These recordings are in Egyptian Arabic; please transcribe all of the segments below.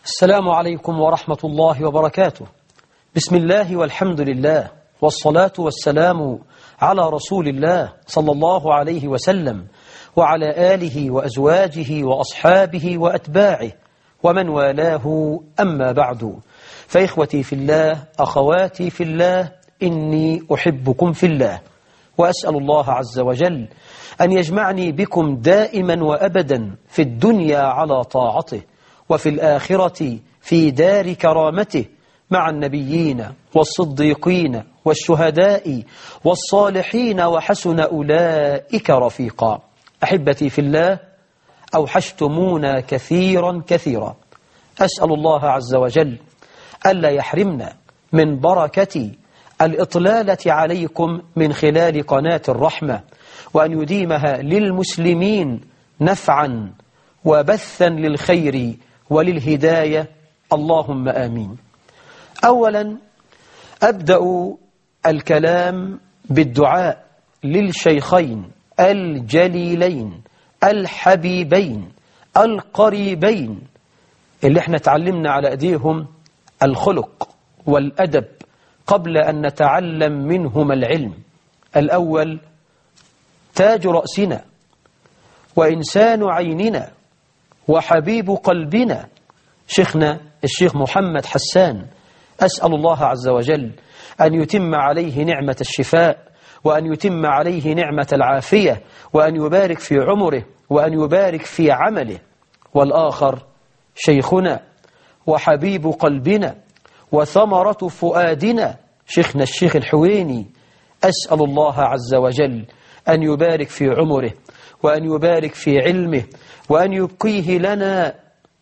السلام عليكم ورحمة الله وبركاته بسم الله والحمد لله والصلاة والسلام على رسول الله صلى الله عليه وسلم وعلى آله وأزواجه وأصحابه وأتباعه ومن والاه أما بعد فإخوتي في الله أخواتي في الله إني أحبكم في الله وأسأل الله عز وجل أن يجمعني بكم دائما وأبدا في الدنيا على طاعته وفي الآخرة في دار كرامته مع النبيين والصديقين والشهداء والصالحين وحسن أولئك رفيقا أحبتي في الله أوحشتمونا كثيرا كثيرا أسأل الله عز وجل ألا يحرمنا من بركة الإطلالة عليكم من خلال قناة الرحمة وأن يديمها للمسلمين نفعا وبثا للخير وللهداية اللهم آمين أولا أبدأ الكلام بالدعاء للشيخين الجليلين الحبيبين القريبين اللي احنا تعلمنا على أيديهم الخلق والأدب قبل أن نتعلم منهما العلم الأول تاج رأسنا وإنسان عيننا وحبيب قلبنا شيخنا الشيخ محمد حسان أسأل الله عز وجل أن يتم عليه نعمة الشفاء وأن يتم عليه نعمة العافية وأن يبارك في عمره وأن يبارك في عمله والآخر شيخنا وحبيب قلبنا وثمرة فؤادنا شيخنا الشيخ الحويني أسأل الله عز وجل أن يبارك في عمره وأن يبارك في علمه وأن يبقيه لنا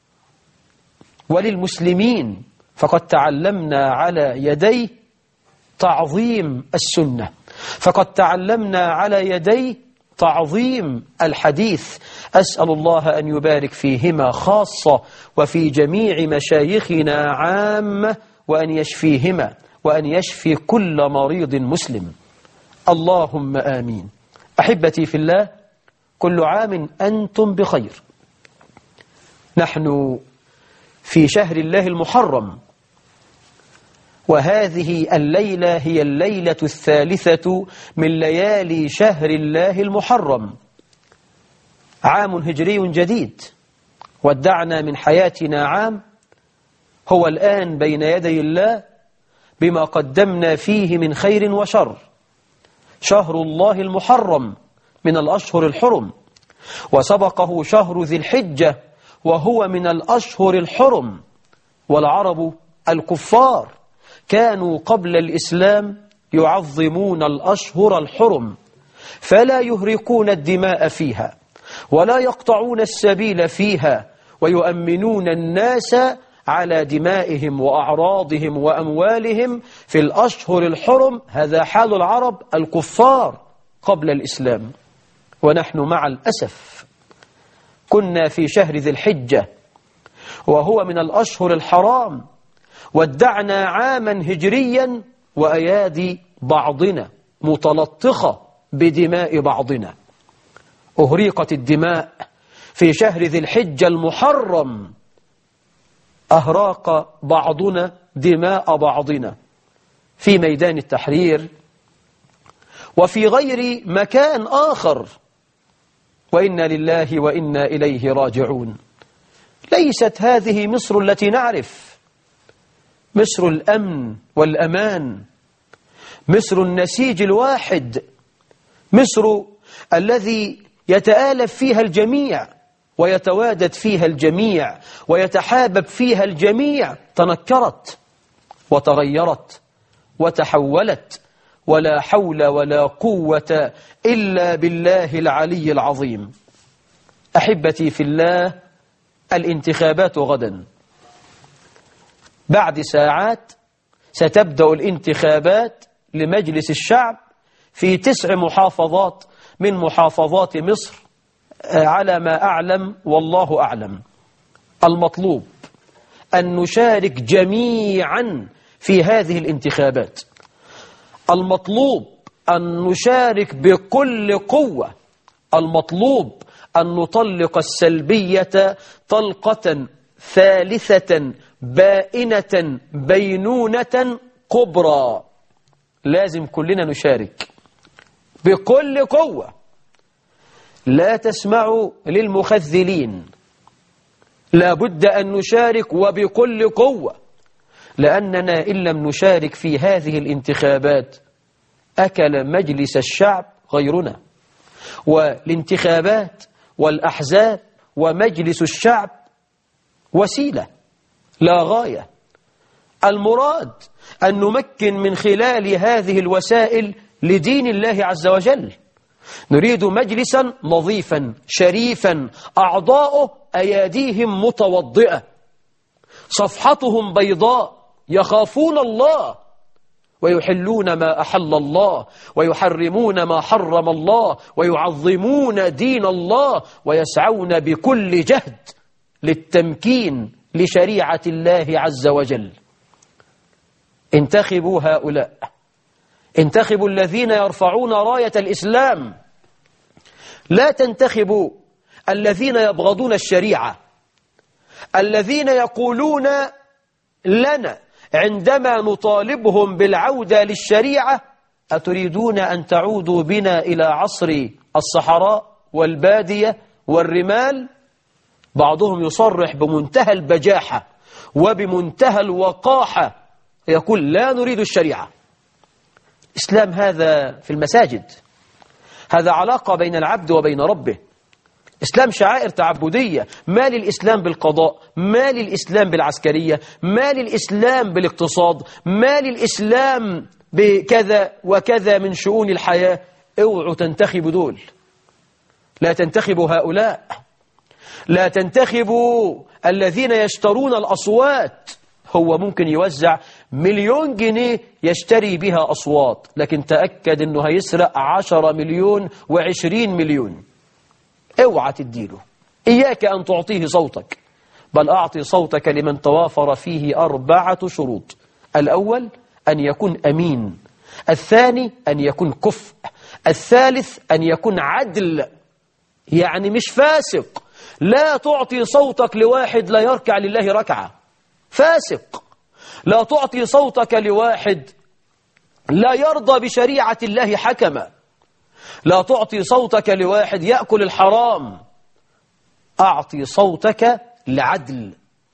وللمسلمين فقد تعلمنا على يديه تعظيم السنة فقد تعلمنا على يديه تعظيم الحديث أسأل الله أن يبارك فيهما خاصة وفي جميع مشايخنا عامة وأن يشفيهما وأن يشفي كل مريض مسلم اللهم آمين أحبتي في الله كل عام أنتم بخير نحن في شهر الله المحرم وهذه الليلة هي الليلة الثالثة من ليالي شهر الله المحرم عام هجري جديد ودعنا من حياتنا عام هو الآن بين يدي الله بما قدمنا فيه من خير وشر شهر الله المحرم من الأشهر الحرم وسبقه شهر ذي الحجة وهو من الأشهر الحرم والعرب الكفار كانوا قبل الإسلام يعظمون الأشهر الحرم فلا يهرقون الدماء فيها ولا يقطعون السبيل فيها ويؤمنون الناس على دمائهم وأعراضهم وأموالهم في الأشهر الحرم هذا حال العرب الكفار قبل الإسلام ونحن مع الأسف كنا في شهر ذي الحجة وهو من الأشهر الحرام ودعنا عاما هجريا وأيادي بعضنا متلطخة بدماء بعضنا أهريقت الدماء في شهر ذي الحجة المحرم أهراق بعضنا دماء بعضنا في ميدان التحرير وفي غير مكان آخر وإنا لله وإنا إليه راجعون ليست هذه مصر التي نعرف مصر الأمن والأمان مصر النسيج الواحد مصر الذي يتآلف فيها الجميع ويتوادد فيها الجميع ويتحابب فيها الجميع تنكرت وتغيرت وتحولت ولا حول ولا قوة إلا بالله العلي العظيم أحبتي في الله الانتخابات غدا بعد ساعات ستبدأ الانتخابات لمجلس الشعب في تسع محافظات من محافظات مصر على ما أعلم والله أعلم المطلوب أن نشارك جميعا في هذه الانتخابات المطلوب أن نشارك بكل قوة المطلوب أن نطلق السلبية طلقة ثالثة بائنة بينونة كبرى لازم كلنا نشارك بكل قوة لا تسمعوا للمخذلين لا بد أن نشارك وبكل قوة لأننا إن لم نشارك في هذه الانتخابات أكل مجلس الشعب غيرنا والانتخابات والأحزاب ومجلس الشعب وسيلة لا غاية المراد أن نمكن من خلال هذه الوسائل لدين الله عز وجل نريد مجلسا نظيفا شريفا أعضاؤه أياديهم متوضئة صفحتهم بيضاء يخافون الله ويحلون ما أحل الله ويحرمون ما حرم الله ويعظمون دين الله ويسعون بكل جهد للتمكين لشريعة الله عز وجل انتخبوا هؤلاء انتخبوا الذين يرفعون راية الإسلام لا تنتخبوا الذين يبغضون الشريعة الذين يقولون لنا عندما نطالبهم بالعودة للشريعة أتريدون أن تعودوا بنا إلى عصر الصحراء والبادية والرمال بعضهم يصرح بمنتهى البجاحة وبمنتهى الوقاحة يقول لا نريد الشريعة إسلام هذا في المساجد هذا علاقة بين العبد وبين ربه إسلام شعائر تعبدية ما للإسلام بالقضاء ما للإسلام بالعسكرية ما للإسلام بالاقتصاد ما للإسلام بكذا وكذا من شؤون الحياة اوعوا تنتخبوا دول لا تنتخبوا هؤلاء لا تنتخبوا الذين يشترون الأصوات هو ممكن يوزع مليون جنيه يشتري بها أصوات لكن تأكد أنه هيسرق عشرة مليون وعشرين مليون اوعى تديله إياك أن تعطيه صوتك بل أعطي صوتك لمن توافر فيه أربعة شروط الأول أن يكون أمين الثاني أن يكون كفء الثالث أن يكون عدل يعني مش فاسق لا تعطي صوتك لواحد لا يركع لله ركعة فاسق لا تعطي صوتك لواحد لا يرضى بشريعة الله حكما لا تعطي صوتك لواحد يأكل الحرام أعطي صوتك لعدل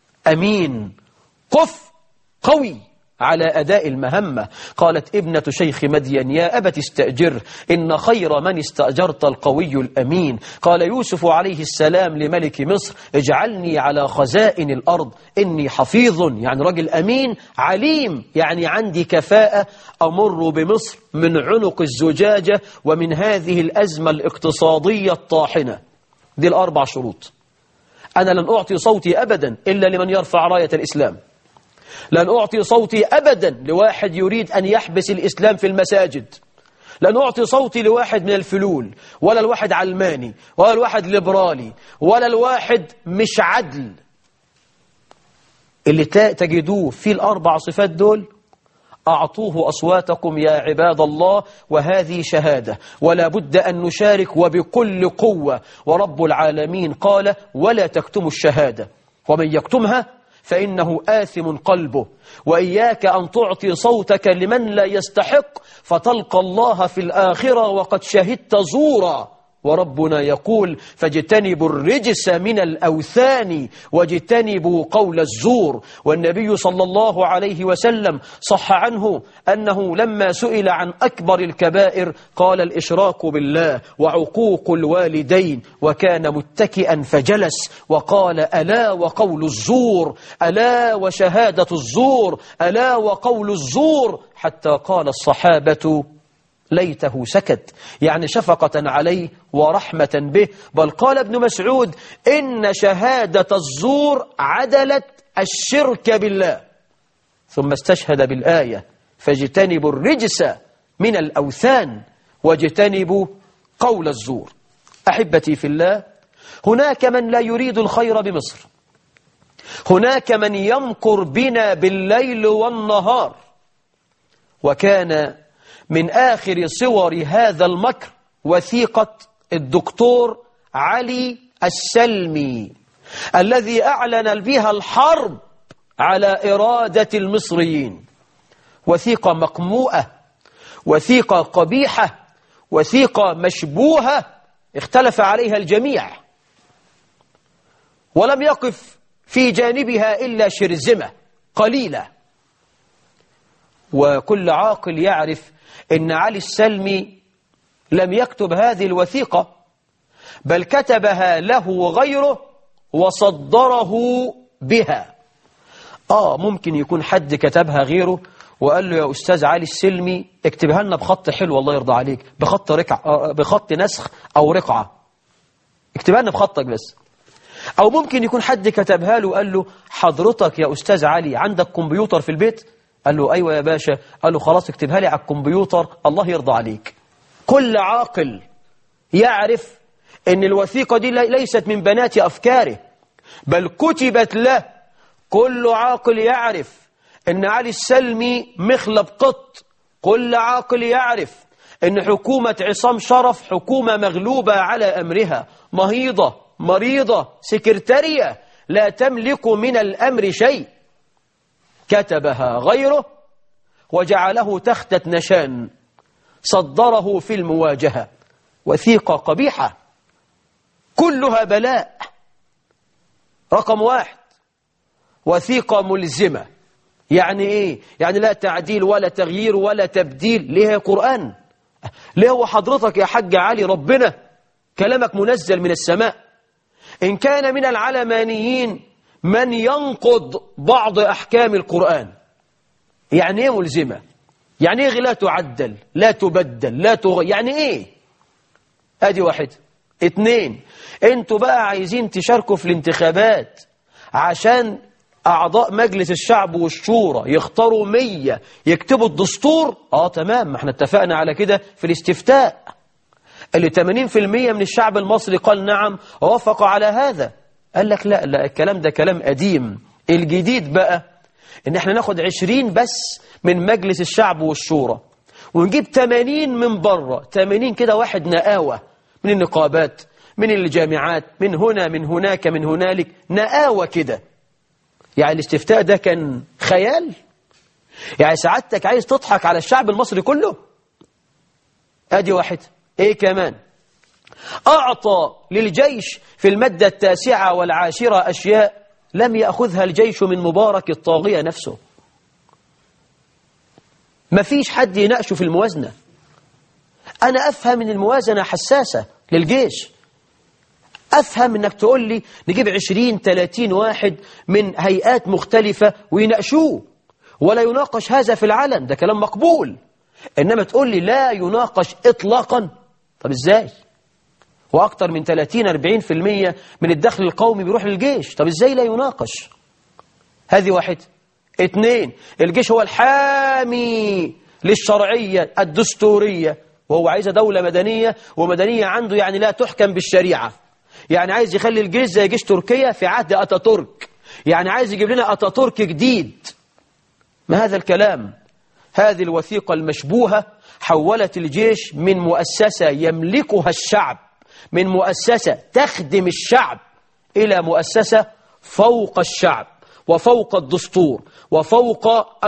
أمين قف قوي على أداء المهمة قالت ابنة شيخ مدين يا أبت استأجر إن خير من استأجرت القوي الأمين قال يوسف عليه السلام لملك مصر اجعلني على خزائن الأرض إني حفيظ يعني رجل أمين عليم يعني عندي كفاءة أمر بمصر من عنق الزجاجة ومن هذه الأزمة الاقتصادية الطاحنة دي الأربع شروط أنا لن أعطي صوتي أبدا إلا لمن يرفع راية الإسلام لن أعطي صوتي أبدا لواحد يريد أن يحبس الإسلام في المساجد لن أعطي صوتي لواحد من الفلول ولا الواحد علماني ولا الواحد ليبرالي ولا الواحد مش عدل اللي تجدوه في الأربع صفات دول أعطوه أصواتكم يا عباد الله وهذه شهادة ولا بد أن نشارك وبكل قوة ورب العالمين قال ولا تكتموا الشهادة ومن يكتمها فإنه آثم قلبه وإياك أن تعطي صوتك لمن لا يستحق فتلقى الله في الآخرة وقد شهدت زورا وربنا يقول فاجتنبوا الرجس من الأوثان واجتنبوا قول الزور والنبي صلى الله عليه وسلم صح عنه أنه لما سئل عن أكبر الكبائر قال الإشراك بالله وعقوق الوالدين وكان متكئا فجلس وقال ألا وقول الزور ألا وشهادة الزور ألا وقول الزور حتى قال الصحابة ليته سكت يعني شفقة عليه ورحمة به بل قال ابن مسعود إن شهادة الزور عدلت الشرك بالله ثم استشهد بالآية فاجتنبوا الرجس من الأوثان واجتنبوا قول الزور أحبتي في الله هناك من لا يريد الخير بمصر هناك من يمكر بنا بالليل والنهار وكان من آخر صور هذا المكر وثيقة الدكتور علي السلمي الذي أعلن بها الحرب على إرادة المصريين وثيقة مقموءة وثيقة قبيحة وثيقة مشبوهة اختلف عليها الجميع ولم يقف في جانبها إلا شرزمة قليلة وكل عاقل يعرف أن علي السلمي لم يكتب هذه الوثيقة بل كتبها له غيره وصدره بها آه ممكن يكون حد كتبها غيره وقال له يا أستاذ علي السلمي اكتبها لنا بخط حلو الله يرضى عليك بخط ركع بخط نسخ أو رقعة اكتبها لنا بخطك بس أو ممكن يكون حد كتبها له وقال له حضرتك يا أستاذ علي عندك كمبيوتر في البيت قال له أيوة يا باشا قال له خلاص اكتبها لي على الكمبيوتر الله يرضى عليك كل عاقل يعرف أن الوثيقة دي ليست من بنات أفكاره بل كتبت له كل عاقل يعرف أن علي السلمي مخلب قط كل عاقل يعرف أن حكومة عصام شرف حكومة مغلوبة على أمرها مهيضة مريضة سكرتارية لا تملك من الأمر شيء كتبها غيره وجعله تختة نشان صدره في المواجهة وثيقة قبيحة كلها بلاء رقم واحد وثيقة ملزمة يعني ايه يعني لا تعديل ولا تغيير ولا تبديل ليه يا قرآن ليه هو حضرتك يا حاج علي ربنا كلامك منزل من السماء إن كان من العلمانيين من ينقض بعض أحكام القرآن يعني ايه ملزمة يعني ايه لا تعدل لا تبدل لا تغير يعني ايه ادي واحد اتنين انتوا بقى عايزين تشاركوا في الانتخابات عشان أعضاء مجلس الشعب والشورى يختاروا مية يكتبوا الدستور آه تمام ما احنا اتفقنا على كده في الاستفتاء اللي 80% من الشعب المصري قال نعم وافق على هذا قال لك لا لا الكلام ده كلام قديم الجديد بقى ان احنا ناخد 20 بس من مجلس الشعب والشورى ونجيب 80 من بره 80 كده واحد نقاوة من النقابات من الجامعات من هنا من هناك من هنالك نقاوة كده يعني الاستفتاء ده كان خيال يعني سعادتك عايز تضحك على الشعب المصري كله ادي واحد ايه كمان اعطى للجيش في المادة التاسعة والعاشرة اشياء لم يأخذها الجيش من مبارك الطاغية نفسه ما فيش حد يناقشه في الموازنة أنا أفهم أن الموازنة حساسة للجيش أفهم أنك تقول لي نجيب عشرين تلاتين واحد من هيئات مختلفة ويناقشوه ولا يناقش هذا في العلن ده كلام مقبول إنما تقول لي لا يناقش إطلاقا طب إزاي وأكثر من 30-40% من الدخل القومي بيروح للجيش طب إزاي لا يناقش هذه واحد اثنين الجيش هو الحامي للشرعية الدستورية وهو عايزة دولة مدنية ومدنية عنده يعني لا تحكم بالشريعة يعني عايز يخلي الجيش زي جيش تركيا في عهد أتاتورك يعني عايز يجيب لنا أتاتورك جديد ما هذا الكلام هذه الوثيقة المشبوهة حولت الجيش من مؤسسة يملكها الشعب من مؤسسة تخدم الشعب إلى مؤسسة فوق الشعب وفوق الدستور وفوق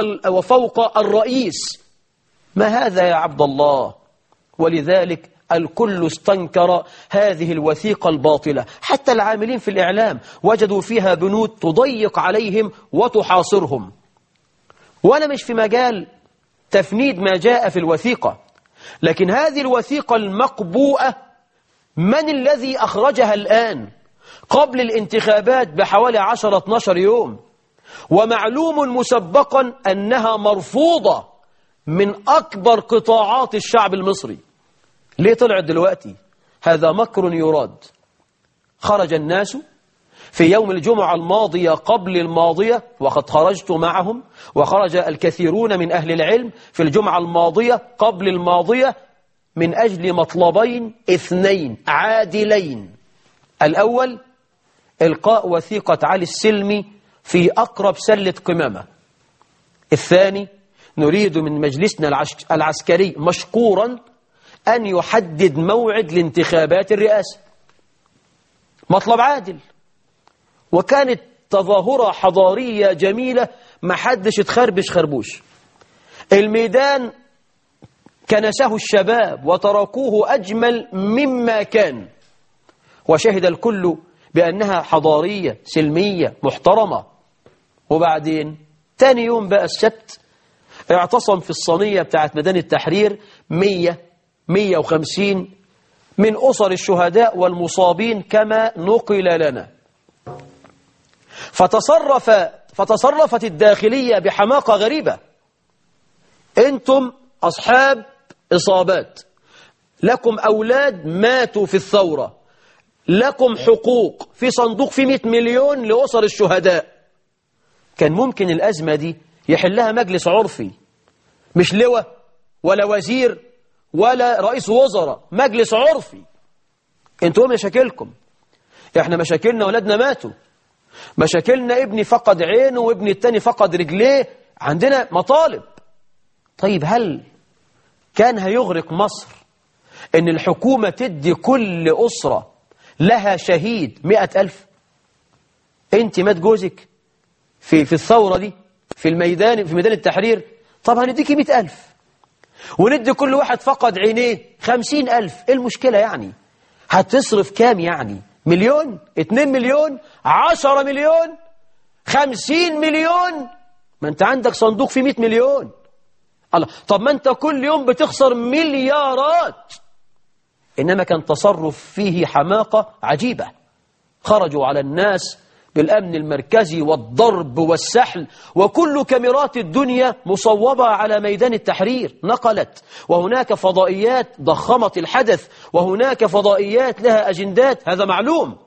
وفوق الرئيس ما هذا يا عبد الله ولذلك الكل استنكر هذه الوثيقة الباطلة حتى العاملين في الإعلام وجدوا فيها بنود تضيق عليهم وتحاصرهم وأنا مش في مجال تفنيد ما جاء في الوثيقة لكن هذه الوثيقة المقبوءة من الذي أخرجها الآن قبل الانتخابات بحوالي 10-12 يوم ومعلوم مسبقا أنها مرفوضة من أكبر قطاعات الشعب المصري ليه طلعت دلوقتي هذا مكر يراد خرج الناس في يوم الجمعة الماضية قبل الماضية وقد خرجت معهم وخرج الكثيرون من أهل العلم في الجمعة الماضية قبل الماضية من أجل مطلبين اثنين عادلين الأول إلقاء وثيقة علي السلمي في أقرب سلة قمامة الثاني نريد من مجلسنا العسكري مشكورا أن يحدد موعد لانتخابات الرئاسة مطلب عادل وكانت تظاهرة حضارية جميلة ما حدش اتخربش خربوش الميدان كنسه الشباب وتركوه أجمل مما كان وشهد الكل بأنها حضارية سلمية محترمة وبعدين تاني يوم بقى السبت اعتصم في الصينية بتاعت ميدان التحرير مية مية وخمسين من أسر الشهداء والمصابين كما نقل لنا فتصرف فتصرفت الداخلية بحماقة غريبة أنتم أصحاب إصابات لكم أولاد ماتوا في الثورة لكم حقوق في صندوق في 100 مليون لأسر الشهداء كان ممكن الأزمة دي يحلها مجلس عرفي مش لواء ولا وزير ولا رئيس وزراء مجلس عرفي انتوا مشاكلكم احنا مشاكلنا ولادنا ماتوا مشاكلنا ابني فقد عينه وابني التاني فقد رجليه عندنا مطالب طيب هل كان هيغرق مصر ان الحكومة تدي كل أسرة لها شهيد مئة ألف انت مات جوزك في, في الثورة دي في الميدان في ميدان التحرير طب هنديكي مئة ألف وندي كل واحد فقد عينيه خمسين ألف ايه المشكلة يعني هتصرف كام يعني مليون اتنين مليون عشرة مليون خمسين مليون ما انت عندك صندوق فيه مئة مليون الله طب ما انت كل يوم بتخسر مليارات إنما كان تصرف فيه حماقة عجيبة خرجوا على الناس بالأمن المركزي والضرب والسحل وكل كاميرات الدنيا مصوبة على ميدان التحرير نقلت وهناك فضائيات ضخمت الحدث وهناك فضائيات لها أجندات هذا معلوم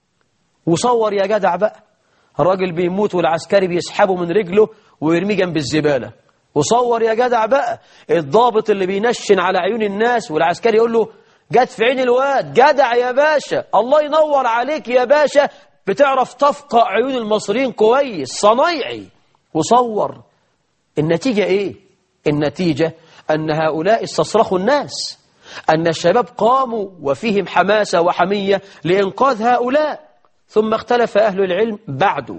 وصور يا جدع بقى الراجل بيموت والعسكري بيسحبه من رجله ويرميه جنب الزبالة وصور يا جدع بقى الضابط اللي بينشن على عيون الناس والعسكري يقول له جت في عين الواد جدع يا باشا الله ينور عليك يا باشا بتعرف تفقع عيون المصريين كويس صنايعي وصور النتيجة ايه النتيجة أن هؤلاء استصرخوا الناس أن الشباب قاموا وفيهم حماسة وحمية لإنقاذ هؤلاء ثم اختلف أهل العلم بعده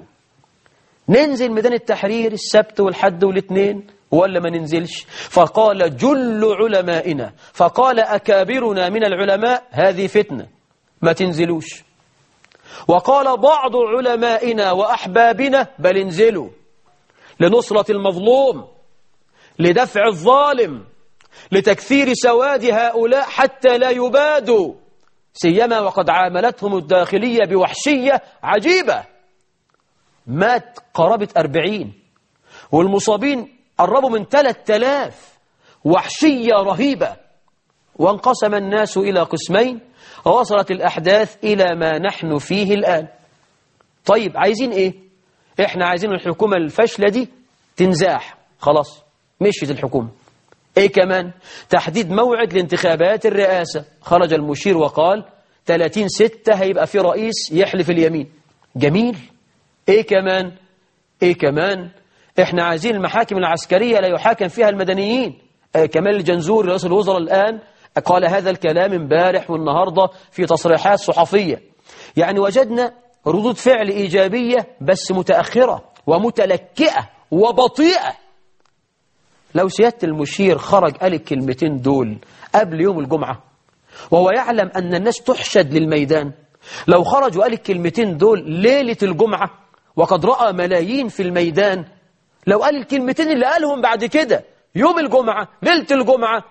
ننزل ميدان التحرير السبت والحد والاثنين ولا ما ننزلش فقال جل علمائنا فقال أكابرنا من العلماء هذه فتنة ما تنزلوش وقال بعض علمائنا وأحبابنا بل انزلوا لنصرة المظلوم لدفع الظالم لتكثير سواد هؤلاء حتى لا يبادوا سيما وقد عاملتهم الداخلية بوحشية عجيبة مات قرابة أربعين والمصابين قربوا من ثلاث آلاف وحشية رهيبة وانقسم الناس إلى قسمين ووصلت الأحداث إلى ما نحن فيه الآن طيب عايزين إيه؟ إحنا عايزين الحكومة الفاشلة دي تنزاح خلاص مشيت الحكومة إيه كمان؟ تحديد موعد لانتخابات الرئاسة خرج المشير وقال 30 ستة هيبقى في رئيس يحلف اليمين جميل إيه كمان؟ إيه كمان؟ إحنا عايزين المحاكم العسكرية لا يحاكم فيها المدنيين آه كمال الجنزور رئيس الوزراء الآن قال هذا الكلام امبارح والنهاردة في تصريحات صحفية يعني وجدنا ردود فعل إيجابية بس متأخرة ومتلكئة وبطيئة لو سيادة المشير خرج قال الكلمتين دول قبل يوم الجمعة وهو يعلم أن الناس تحشد للميدان لو خرج وقال الكلمتين دول ليلة الجمعة وقد رأى ملايين في الميدان لو قال الكلمتين اللي قالهم بعد كده يوم الجمعة ليلة الجمعة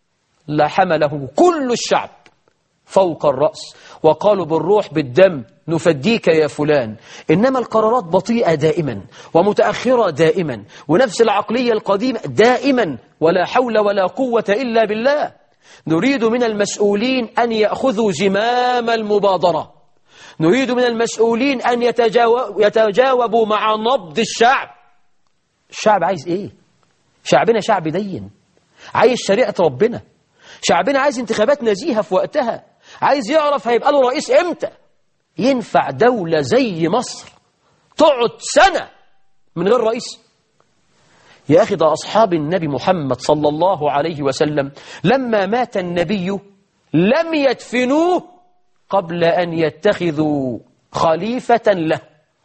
لحمله كل الشعب فوق الرأس وقالوا بالروح بالدم نفديك يا فلان إنما القرارات بطيئة دائما ومتأخرة دائما ونفس العقلية القديمة دائما ولا حول ولا قوة إلا بالله نريد من المسؤولين أن يأخذوا زمام المبادرة نريد من المسؤولين أن يتجاوبوا مع نبض الشعب الشعب عايز إيه؟ شعبنا شعب دين عايز شريعة ربنا شعبنا عايز انتخابات نزيهة في وقتها عايز يعرف هيبقى له رئيس امتى ينفع دولة زي مصر تقعد سنة من غير رئيس يا أخي ده أصحاب النبي محمد صلى الله عليه وسلم لما مات النبي لم يدفنوه قبل أن يتخذوا خليفة له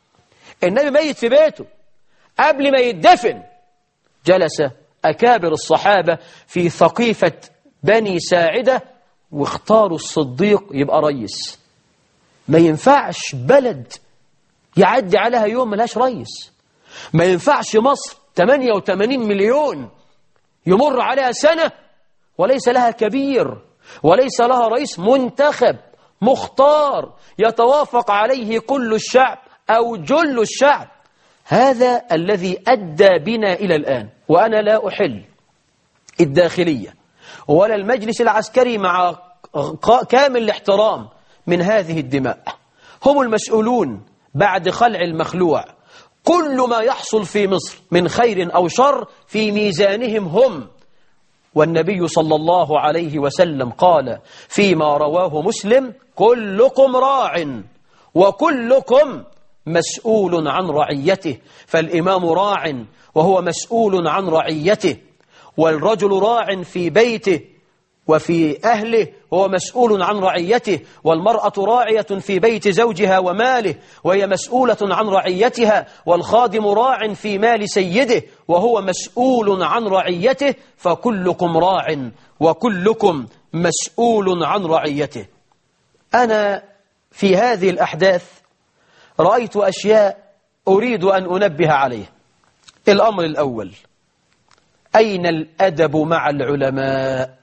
النبي ميت في بيته قبل ما يدفن جلس أكابر الصحابة في ثقيفة بني ساعدة واختاروا الصديق يبقى ريس ما ينفعش بلد يعدي عليها يوم ملهاش ريس ما ينفعش مصر 88 مليون يمر عليها سنة وليس لها كبير وليس لها رئيس منتخب مختار يتوافق عليه كل الشعب أو جل الشعب هذا الذي أدى بنا إلى الآن وأنا لا أحل الداخلية ولا المجلس العسكري مع كامل الاحترام من هذه الدماء هم المسؤولون بعد خلع المخلوع كل ما يحصل في مصر من خير أو شر في ميزانهم هم والنبي صلى الله عليه وسلم قال فيما رواه مسلم كلكم راع وكلكم مسؤول عن رعيته فالإمام راع وهو مسؤول عن رعيته والرجل راع في بيته وفي أهله هو مسؤول عن رعيته والمرأة راعية في بيت زوجها وماله وهي مسؤولة عن رعيتها والخادم راع في مال سيده وهو مسؤول عن رعيته فكلكم راع وكلكم مسؤول عن رعيته أنا في هذه الأحداث رأيت أشياء أريد أن أنبه عليه الأمر الأول أين الأدب مع العلماء؟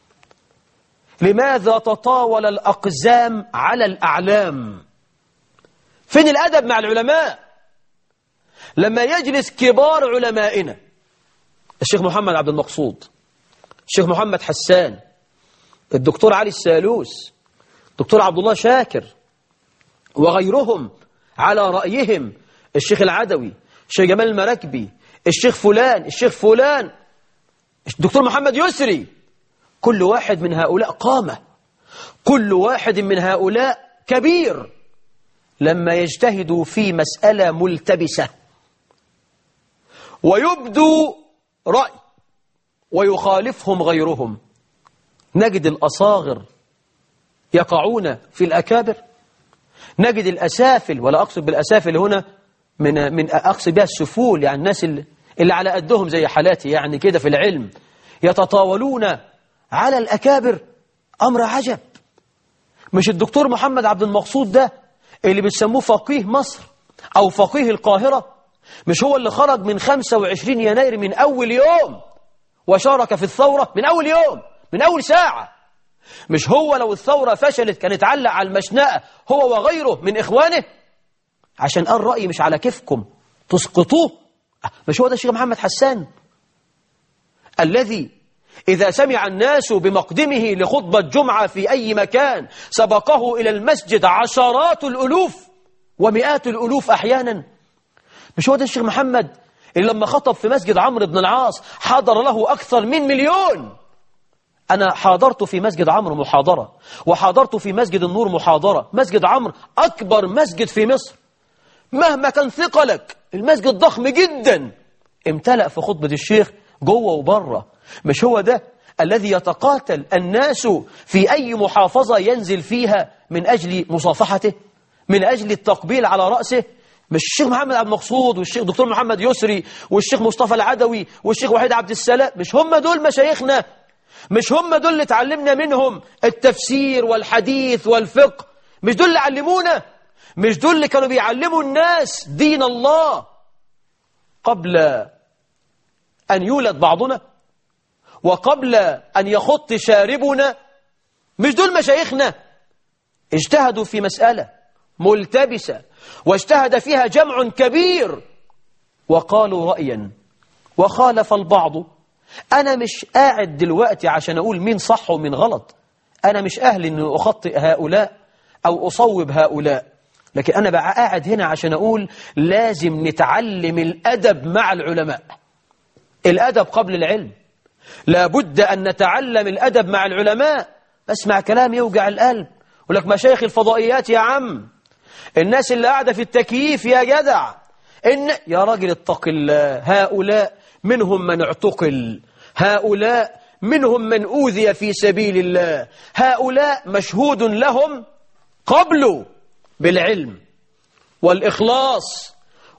لماذا تطاول الأقزام على الأعلام فين الأدب مع العلماء لما يجلس كبار علمائنا الشيخ محمد عبد المقصود الشيخ محمد حسان الدكتور علي السالوس الدكتور عبد الله شاكر وغيرهم على رأيهم الشيخ العدوي الشيخ جمال المراكبي الشيخ فلان الشيخ فلان الدكتور محمد يسري كل واحد من هؤلاء قامة كل واحد من هؤلاء كبير لما يجتهدوا في مسألة ملتبسة ويبدو رأي ويخالفهم غيرهم نجد الأصاغر يقعون في الأكابر نجد الأسافل ولا أقصد بالأسافل هنا من من أقصد بها السفول يعني الناس اللي, اللي على قدهم زي حالاتي يعني كده في العلم يتطاولون على الأكابر أمر عجب مش الدكتور محمد عبد المقصود ده اللي بتسموه فقيه مصر أو فقيه القاهرة مش هو اللي خرج من 25 يناير من أول يوم وشارك في الثورة من أول يوم من أول ساعة مش هو لو الثورة فشلت كان اتعلق على المشنقة هو وغيره من إخوانه عشان قال رأي مش على كيفكم تسقطوه مش هو ده الشيخ محمد حسان الذي إذا سمع الناس بمقدمه لخطبة جمعة في أي مكان سبقه إلى المسجد عشرات الألوف ومئات الألوف أحيانا مش هو ده الشيخ محمد اللي لما خطب في مسجد عمرو بن العاص حضر له أكثر من مليون أنا حاضرت في مسجد عمرو محاضرة وحاضرت في مسجد النور محاضرة مسجد عمرو أكبر مسجد في مصر مهما كان ثقلك المسجد ضخم جدا امتلأ في خطبة الشيخ جوه وبره مش هو ده الذي يتقاتل الناس في أي محافظة ينزل فيها من أجل مصافحته من أجل التقبيل على رأسه مش الشيخ محمد عبد المقصود والشيخ دكتور محمد يسري والشيخ مصطفى العدوي والشيخ وحيد عبد السلام مش هم دول مشايخنا مش هم دول اللي اتعلمنا منهم التفسير والحديث والفقه مش دول اللي علمونا مش دول اللي كانوا بيعلموا الناس دين الله قبل أن يولد بعضنا وقبل أن يخط شاربنا مش دول مشايخنا اجتهدوا في مسألة ملتبسة واجتهد فيها جمع كبير وقالوا رأيا وخالف البعض أنا مش قاعد دلوقتي عشان أقول مين صح ومين غلط أنا مش أهل أن أخطئ هؤلاء أو أصوب هؤلاء لكن أنا بقى قاعد هنا عشان أقول لازم نتعلم الأدب مع العلماء الأدب قبل العلم لابد أن نتعلم الأدب مع العلماء أسمع كلام يوجع القلب ولك مشايخ الفضائيات يا عم الناس اللي قاعدة في التكييف يا جدع إن يا راجل اتق الله هؤلاء منهم من اعتقل هؤلاء منهم من أوذي في سبيل الله هؤلاء مشهود لهم قبل بالعلم والإخلاص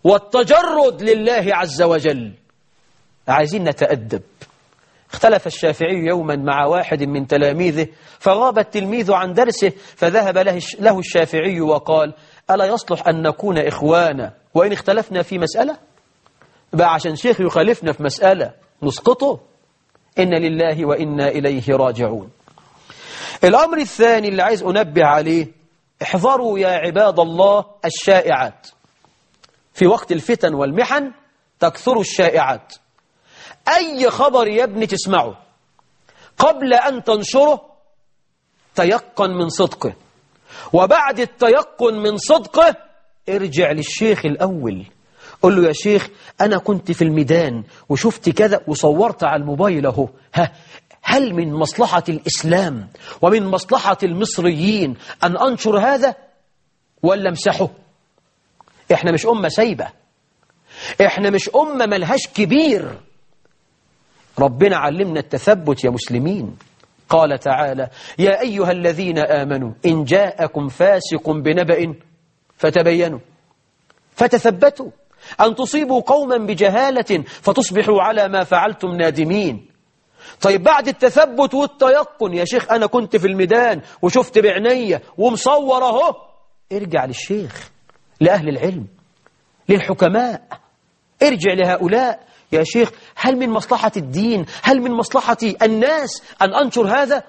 والتجرد لله عز وجل عايزين نتأدب اختلف الشافعي يوما مع واحد من تلاميذه فغاب التلميذ عن درسه فذهب له الشافعي وقال ألا يصلح أن نكون إخوانا وإن اختلفنا في مسألة بقى عشان شيخ يخالفنا في مسألة نسقطه إن لله وإنا إليه راجعون الأمر الثاني اللي عايز أنبه عليه احذروا يا عباد الله الشائعات في وقت الفتن والمحن تكثر الشائعات أي خبر يا ابني تسمعه قبل أن تنشره تيقن من صدقه وبعد التيقن من صدقه ارجع للشيخ الأول قل له يا شيخ أنا كنت في الميدان وشفت كذا وصورت على الموبايل اهو ها هل من مصلحة الإسلام ومن مصلحة المصريين أن أنشر هذا ولا امسحه إحنا مش أمة سايبة إحنا مش أمة ملهاش كبير ربنا علمنا التثبت يا مسلمين قال تعالى يا أيها الذين آمنوا إن جاءكم فاسق بنبأ فتبينوا فتثبتوا أن تصيبوا قوما بجهالة فتصبحوا على ما فعلتم نادمين طيب بعد التثبت والتيقن يا شيخ أنا كنت في الميدان وشفت بعنية ومصور اهو ارجع للشيخ لأهل العلم للحكماء ارجع لهؤلاء يا شيخ هل من مصلحة الدين هل من مصلحة الناس أن أنشر هذا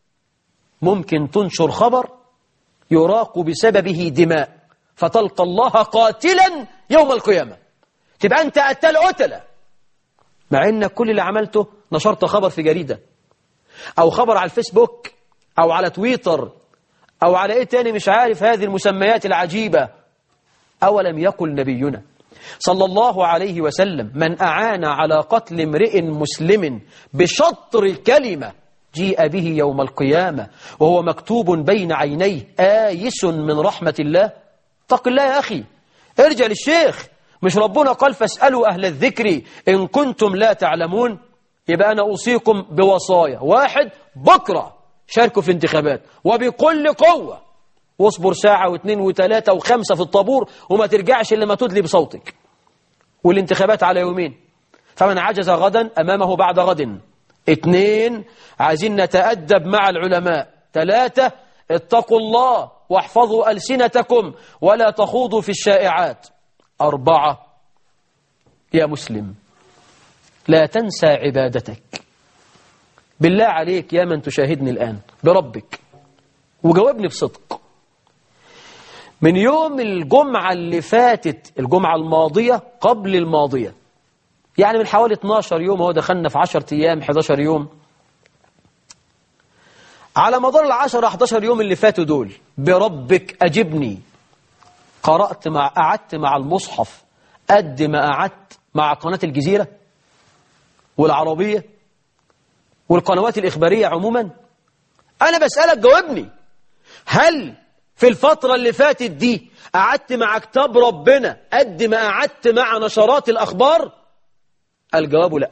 ممكن تنشر خبر يراق بسببه دماء فتلقى الله قاتلا يوم القيامة تبقى أنت أتل أتلة مع أنك كل اللي عملته نشرت خبر في جريدة أو خبر على الفيسبوك أو على تويتر أو على إيه تاني مش عارف هذه المسميات العجيبة أولم يقل نبينا صلى الله عليه وسلم من أعان على قتل امرئ مسلم بشطر كلمة جيء به يوم القيامة وهو مكتوب بين عينيه آيس من رحمة الله اتق الله يا أخي ارجع للشيخ مش ربنا قال فاسألوا أهل الذكر إن كنتم لا تعلمون يبقى أنا أوصيكم بوصايا واحد بكرة شاركوا في انتخابات وبكل قوة واصبر ساعة واثنين وثلاثة وخمسة في الطابور وما ترجعش إلا ما تدلي بصوتك والانتخابات على يومين فمن عجز غدا أمامه بعد غد اثنين عايزين نتأدب مع العلماء ثلاثة اتقوا الله واحفظوا ألسنتكم ولا تخوضوا في الشائعات أربعة يا مسلم لا تنسى عبادتك بالله عليك يا من تشاهدني الآن بربك وجاوبني بصدق من يوم الجمعة اللي فاتت الجمعة الماضية قبل الماضية يعني من حوالي 12 يوم هو دخلنا في 10 أيام 11 يوم على مدار العشر 11 يوم اللي فاتوا دول بربك أجبني قرأت مع قعدت مع المصحف قد ما قعدت مع قناة الجزيرة والعربية والقنوات الإخبارية عموما أنا بسألك جاوبني هل في الفترة اللي فاتت دي قعدت مع كتاب ربنا قد ما قعدت مع نشرات الأخبار الجواب لا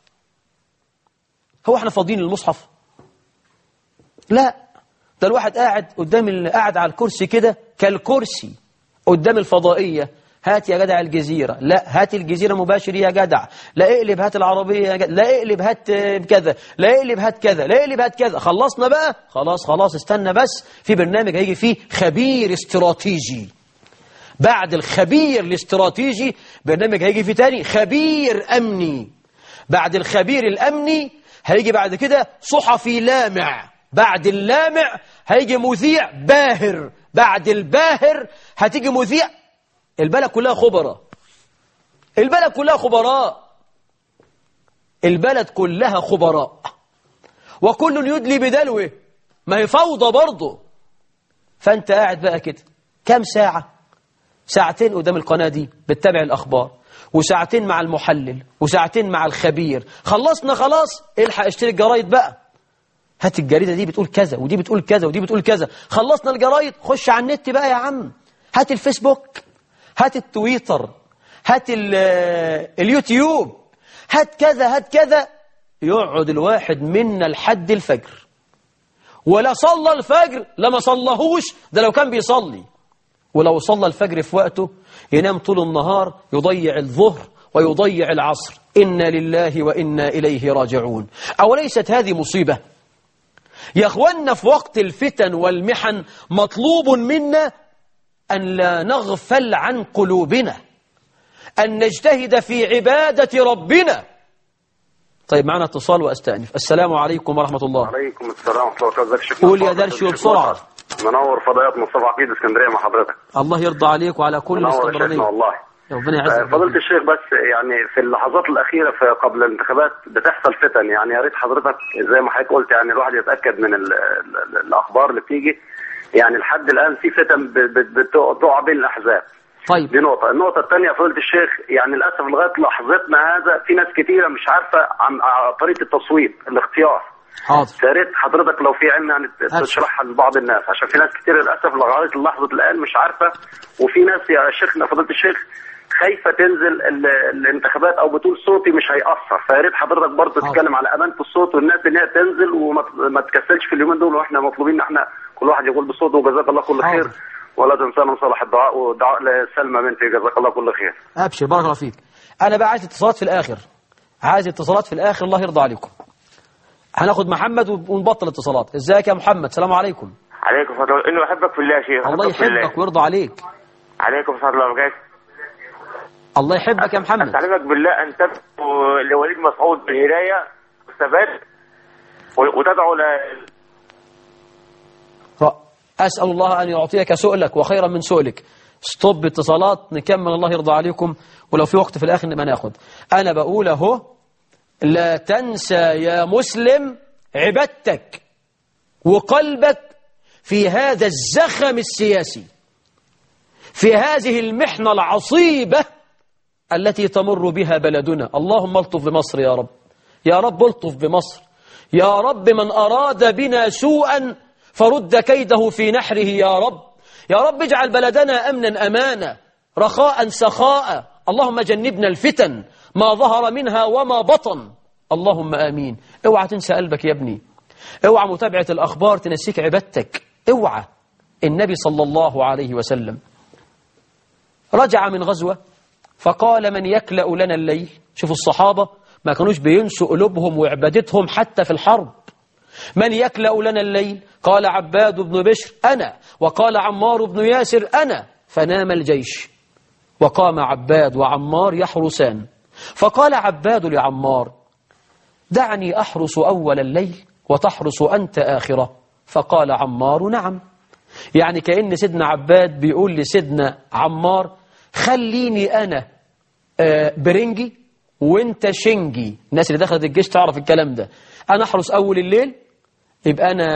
هو احنا فاضيين المصحف لا ده الواحد قاعد قدام اللي قاعد على الكرسي كده كالكرسي قدام الفضائية هات يا جدع الجزيرة لا هات الجزيرة مباشر يا جدع لا اقلب هات العربية يا جدع لا اقلب هات كذا لا اقلب هات كذا لا اقلب هات كذا خلصنا بقى خلاص خلاص استنى بس في برنامج هيجي فيه خبير استراتيجي بعد الخبير الاستراتيجي برنامج هيجي فيه تاني خبير أمني بعد الخبير الأمني هيجي بعد كده صحفي لامع بعد اللامع هيجي مذيع باهر بعد الباهر هتيجي مذيع البلد كلها خبراء البلد كلها خبراء البلد كلها خبراء وكل يدلي بدلوه ما هي فوضى برضه فانت قاعد بقى كده كام ساعة ساعتين قدام القناة دي بتتابع الأخبار وساعتين مع المحلل وساعتين مع الخبير خلصنا خلاص الحق اشتري الجرايد بقى هات الجريدة دي بتقول كذا ودي بتقول كذا ودي بتقول كذا خلصنا الجرايد خش على النت بقى يا عم هات الفيسبوك هات التويتر هات اليوتيوب هات كذا هات كذا يقعد الواحد منا لحد الفجر ولا صلى الفجر لما صلهوش ده لو كان بيصلي ولو صلى الفجر في وقته ينام طول النهار يضيع الظهر ويضيع العصر إنا لله وإنا إليه راجعون أوليست هذه مصيبة يا أخوانا في وقت الفتن والمحن مطلوب منا أن لا نغفل عن قلوبنا أن نجتهد في عبادة ربنا طيب معنا اتصال وأستأنف السلام عليكم ورحمة الله عليكم السلام ورحمة الله وبركاته قول يا درشي وبسرعة منور فضيات مصطفى عقيد اسكندرية مع حضرتك الله يرضى عليك وعلى كل منور يا شيخنا استمرارية والله ربنا آه، يعزك فضيلة الشيخ بس يعني في اللحظات الأخيرة في قبل الانتخابات بتحصل فتن يعني يا ريت حضرتك زي ما حضرتك قلت يعني الواحد يتأكد من ال ال الأخبار اللي بتيجي يعني لحد الآن في فتن ب- ب- بتقع بين الأحزاب طيب دي نقطة، النقطة الثانية فضيلة الشيخ يعني للأسف لغاية لحظتنا هذا في ناس كتيرة مش عارفة عن عن طريقة التصويت الاختيار حاضر يا ريت حضرتك لو في علم يعني أبشر. تشرحها لبعض الناس عشان في ناس كتير للاسف لغايه لحظه الان مش عارفه وفي ناس يا شيخنا فضيله الشيخ خايفه تنزل ال- الانتخابات او بتقول صوتي مش هيأثر فيا ريت حضرتك برضه حاضر. تتكلم على امانه الصوت والناس ان هي تنزل وما ت- ما تكسلش في اليومين دول واحنا مطلوبين ان احنا كل واحد يقول بصوته وجزاك الله كل خير حاضر. ولا تنسانا صالح الدعاء ودعاء لسلمى بنتي جزاك الله كل خير أبشر بارك الله فيك أنا بقى عايز اتصالات في الآخر عايز اتصالات في الآخر الله يرضى عليكم هناخد محمد ونبطل اتصالات ازيك يا محمد سلام عليكم عليكم ورحمة الله إنه أحبك في الله يا شيخ الله أحبك في الله. يحبك ويرضى عليك عليكم ورحمة الله وبركاته الله يحبك يا محمد أستعلمك بالله أن تدعو لوليد مسعود بالهداية والثبات و- وتدعو ل... ر- أسأل الله أن يعطيك سؤلك وخيرا من سؤلك ستوب اتصالات نكمل الله يرضى عليكم ولو في وقت في الآخر نبقى ناخد أنا بقول أهو لا تنسى يا مسلم عبادتك وقلبك في هذا الزخم السياسي في هذه المحنة العصيبة التي تمر بها بلدنا اللهم الطف بمصر يا رب يا رب الطف بمصر يا رب من أراد بنا سوءا فرد كيده في نحره يا رب يا رب اجعل بلدنا أمنا أمانا رخاء سخاء اللهم جنبنا الفتن ما ظهر منها وما بطن اللهم آمين اوعى تنسى قلبك يا ابني اوعى متابعة الأخبار تنسيك عبادتك اوعى النبي صلى الله عليه وسلم رجع من غزوة فقال من يكلأ لنا الليل شوفوا الصحابة ما كانوش بينسوا قلوبهم وعبادتهم حتى في الحرب من يكلأ لنا الليل قال عباد بن بشر أنا وقال عمار بن ياسر أنا فنام الجيش وقام عباد وعمار يحرسان فقال عباد لعمار دعني أحرس أول الليل وتحرس أنت آخرة فقال عمار نعم يعني كأن سيدنا عباد بيقول لسيدنا عمار خليني أنا آه، برنجي وانت شنجي الناس اللي دخلت الجيش تعرف الكلام ده أنا أحرس أول الليل يبقى أنا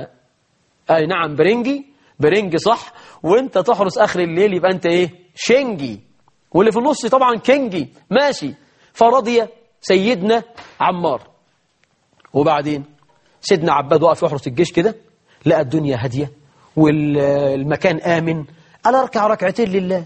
أي نعم برنجي برنجي صح وانت تحرس آخر الليل يبقى أنت إيه شنجي واللي في النص طبعا كنجي ماشي فرضي سيدنا عمار وبعدين سيدنا عباد وقف يحرس الجيش كده لقى الدنيا هادية والمكان آمن قال اركع ركعتين لله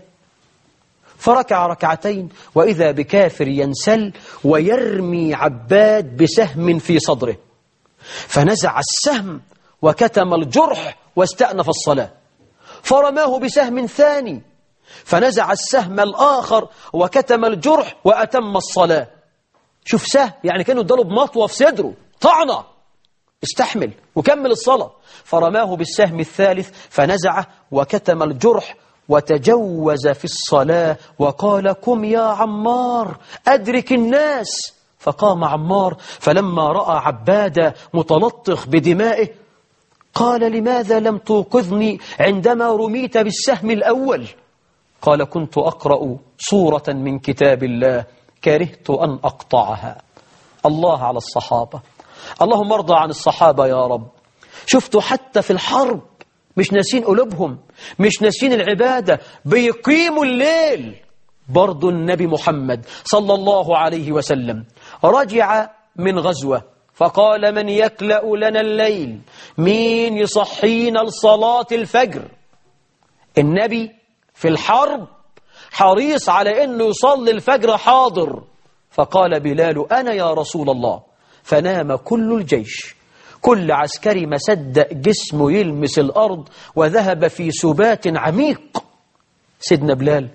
فركع ركعتين وإذا بكافر ينسل ويرمي عباد بسهم في صدره فنزع السهم وكتم الجرح واستأنف الصلاة فرماه بسهم ثاني فنزع السهم الآخر وكتم الجرح وأتم الصلاة شوف سهم يعني كانوا اداله بمطوة في صدره طعنة استحمل وكمل الصلاة فرماه بالسهم الثالث فنزعه وكتم الجرح وتجوز في الصلاة وقال قم يا عمار أدرك الناس فقام عمار فلما رأى عبادة متلطخ بدمائه قال لماذا لم توقظني عندما رميت بالسهم الأول قال كنت أقرأ سورة من كتاب الله كرهت أن أقطعها الله على الصحابة اللهم ارضى عن الصحابة يا رب شفتوا حتى في الحرب مش ناسين قلوبهم مش ناسين العبادة بيقيموا الليل برضو النبي محمد صلى الله عليه وسلم رجع من غزوة فقال من يكلأ لنا الليل مين يصحينا لصلاة الفجر النبي في الحرب حريص على أنه يصلي الفجر حاضر فقال بلال أنا يا رسول الله فنام كل الجيش كل عسكري ما صدق جسمه يلمس الأرض وذهب في سبات عميق سيدنا بلال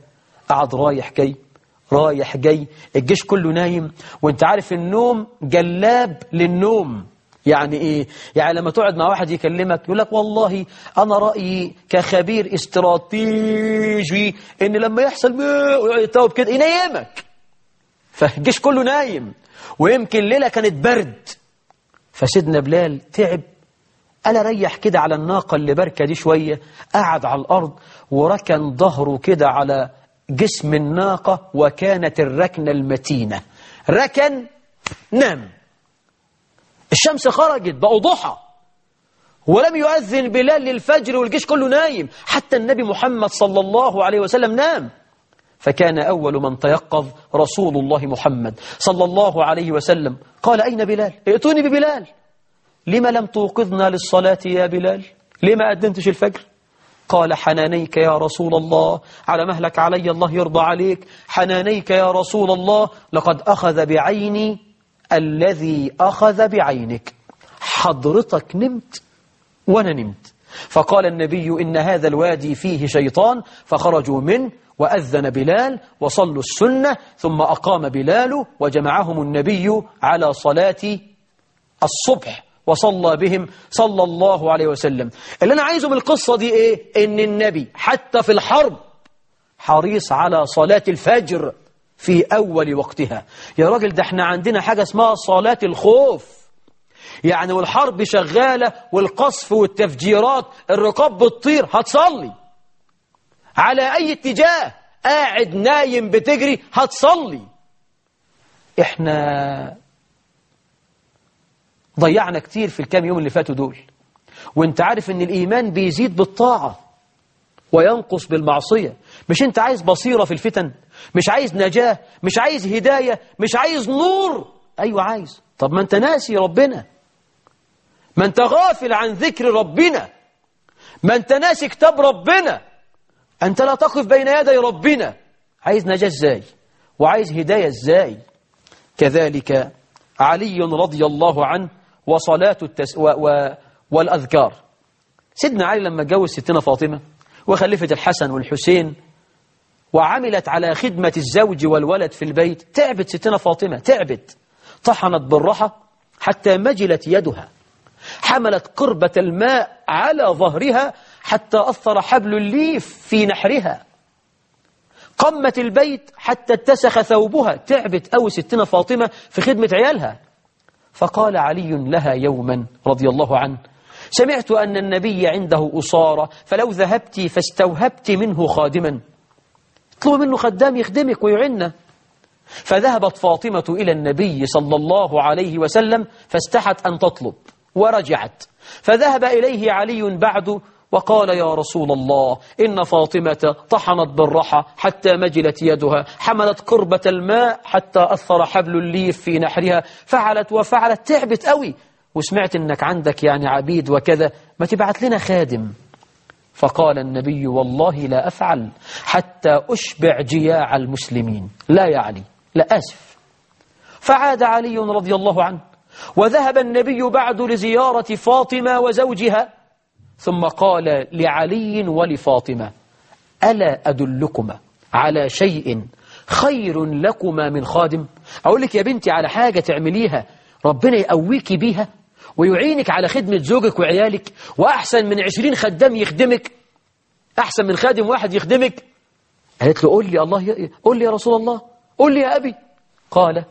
قعد رايح جاي رايح جاي الجيش كله نايم وانت عارف النوم جلاب للنوم يعني ايه يعني لما تقعد مع واحد يكلمك يقول لك والله انا رايي كخبير استراتيجي ان لما يحصل ويقعد يتوب كده ينيمك فالجيش كله نايم ويمكن ليله كانت برد فسيدنا بلال تعب قال ريح كده على الناقة اللي بركة دي شوية قعد على الأرض وركن ظهره كده على جسم الناقة وكانت الركنة المتينة ركن نام الشمس خرجت بقوا ضحى ولم يؤذن بلال للفجر والجيش كله نايم حتى النبي محمد صلى الله عليه وسلم نام فكان أول من تيقظ رسول الله محمد صلى الله عليه وسلم قال أين بلال ائتوني ببلال لما لم توقظنا للصلاة يا بلال لما أدنتش الفجر قال حنانيك يا رسول الله على مهلك علي الله يرضى عليك حنانيك يا رسول الله لقد أخذ بعيني الذي أخذ بعينك حضرتك نمت وأنا نمت فقال النبي إن هذا الوادي فيه شيطان فخرجوا منه وأذن بلال وصلوا السنة ثم أقام بلال وجمعهم النبي على صلاة الصبح وصلى بهم صلى الله عليه وسلم اللي أنا عايزه من القصة دي إيه إن النبي حتى في الحرب حريص على صلاة الفجر في أول وقتها يا راجل ده احنا عندنا حاجة اسمها صلاة الخوف يعني والحرب شغالة والقصف والتفجيرات الرقاب بتطير هتصلي على أي اتجاه قاعد نايم بتجري هتصلي احنا ضيعنا كتير في الكام يوم اللي فاتوا دول وانت عارف ان الإيمان بيزيد بالطاعة وينقص بالمعصية مش انت عايز بصيرة في الفتن مش عايز نجاة مش عايز هداية مش عايز نور أيوة عايز طب ما انت ناسي ربنا ما انت غافل عن ذكر ربنا ما انت ناسي كتاب ربنا أنت لا تقف بين يدي ربنا عايز نجاة ازاي وعايز هداية ازاي كذلك علي رضي الله عنه وصلاة التس و و والأذكار سيدنا علي لما جوز ستنا فاطمة وخلفت الحسن والحسين وعملت على خدمة الزوج والولد في البيت تعبت ستنا فاطمة تعبت طحنت بالرحى حتى مجلت يدها حملت قربة الماء على ظهرها حتى أثر حبل الليف في نحرها قمت البيت حتى اتسخ ثوبها تعبت أو ستنا فاطمة في خدمة عيالها فقال علي لها يوما رضي الله عنه سمعت أن النبي عنده أصارة فلو ذهبت فاستوهبت منه خادما اطلب منه خدام يخدمك ويعنا فذهبت فاطمة إلى النبي صلى الله عليه وسلم فاستحت أن تطلب ورجعت فذهب إليه علي بعد وقال يا رسول الله إن فاطمة طحنت بالرحى حتى مجلت يدها حملت كربة الماء حتى أثر حبل الليف في نحرها فعلت وفعلت تعبت قوي وسمعت إنك عندك يعني عبيد وكذا ما تبعت لنا خادم فقال النبي والله لا أفعل حتى أشبع جياع المسلمين لا يا علي لا آسف فعاد علي رضي الله عنه وذهب النبي بعد لزيارة فاطمة وزوجها ثم قال لعلي ولفاطمة ألا أدلكما على شيء خير لكما من خادم أقول لك يا بنتي على حاجة تعمليها ربنا يقويك بيها ويعينك على خدمة زوجك وعيالك وأحسن من عشرين خدام يخدمك أحسن من خادم واحد يخدمك قالت له قول لي الله قول لي يا رسول الله قول لي يا أبي قال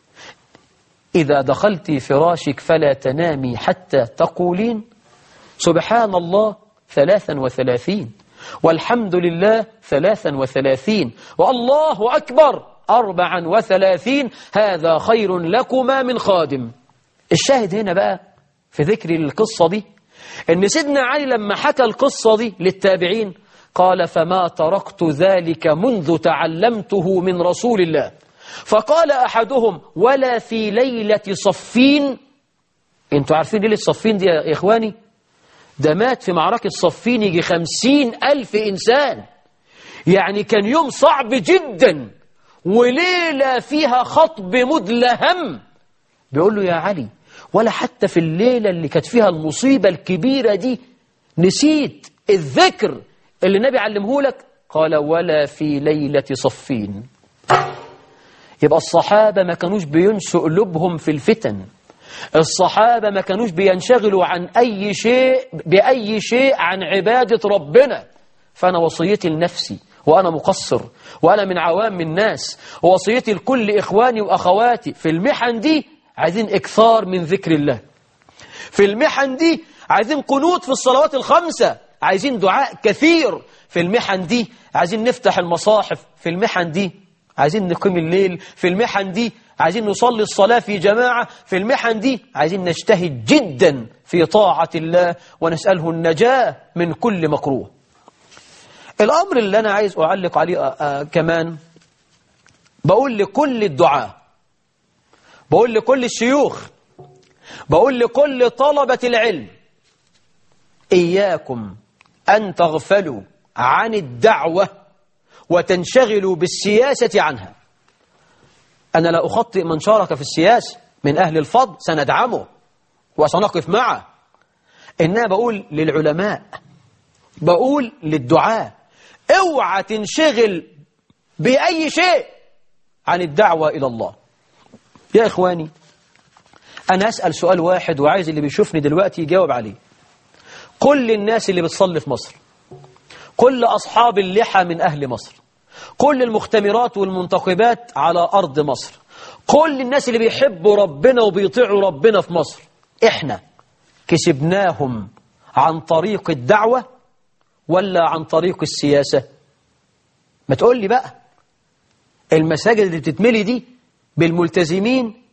إذا دخلت فراشك فلا تنامي حتى تقولين سبحان الله ثلاثا وثلاثين والحمد لله ثلاثا وثلاثين والله أكبر أربعا وثلاثين هذا خير لكما من خادم الشاهد هنا بقى في ذكر القصة دي ان سيدنا علي لما حكى القصة دي للتابعين قال فما تركت ذلك منذ تعلمته من رسول الله فقال أحدهم ولا في ليلة صفين انتوا عارفين ليلة صفين دي يا إخواني ده مات في معركة صفين يجي خمسين ألف إنسان يعني كان يوم صعب جدا وليلة فيها خطب مدلهم بيقول له يا علي ولا حتى في الليلة اللي كانت فيها المصيبة الكبيرة دي نسيت الذكر اللي النبي علمه لك قال ولا في ليلة صفين يبقى الصحابة ما كانوش بينسوا قلوبهم في الفتن الصحابة ما كانوش بينشغلوا عن أي شيء بأي شيء عن عبادة ربنا فأنا وصيتي لنفسي وأنا مقصر وأنا من عوام الناس ووصيتي لكل إخواني وأخواتي في المحن دي عايزين إكثار من ذكر الله في المحن دي عايزين قنوت في الصلوات الخمسة عايزين دعاء كثير في المحن دي عايزين نفتح المصاحف في المحن دي عايزين نقيم الليل في المحن دي عايزين نصلي الصلاة في جماعة في المحن دي عايزين نجتهد جدا في طاعة الله ونسأله النجاة من كل مكروه الأمر اللي أنا عايز أعلق عليه آه، آه، كمان بقول لكل الدعاء بقول لكل الشيوخ بقول لكل طلبة العلم إياكم أن تغفلوا عن الدعوة وتنشغلوا بالسياسة عنها أنا لا أخطئ من شارك في السياسة من أهل الفضل سندعمه وسنقف معه إنما بقول للعلماء بقول للدعاء اوعى تنشغل بأي شيء عن الدعوة إلى الله يا إخواني أنا أسأل سؤال واحد وعايز اللي بيشوفني دلوقتي يجاوب عليه كل الناس اللي بتصلي في مصر كل أصحاب اللحى من أهل مصر كل المختمرات والمنتخبات على أرض مصر كل الناس اللي بيحبوا ربنا وبيطيعوا ربنا في مصر إحنا كسبناهم عن طريق الدعوة ولا عن طريق السياسة ما تقول لي بقى المساجد اللي بتتملي دي بالملتزمين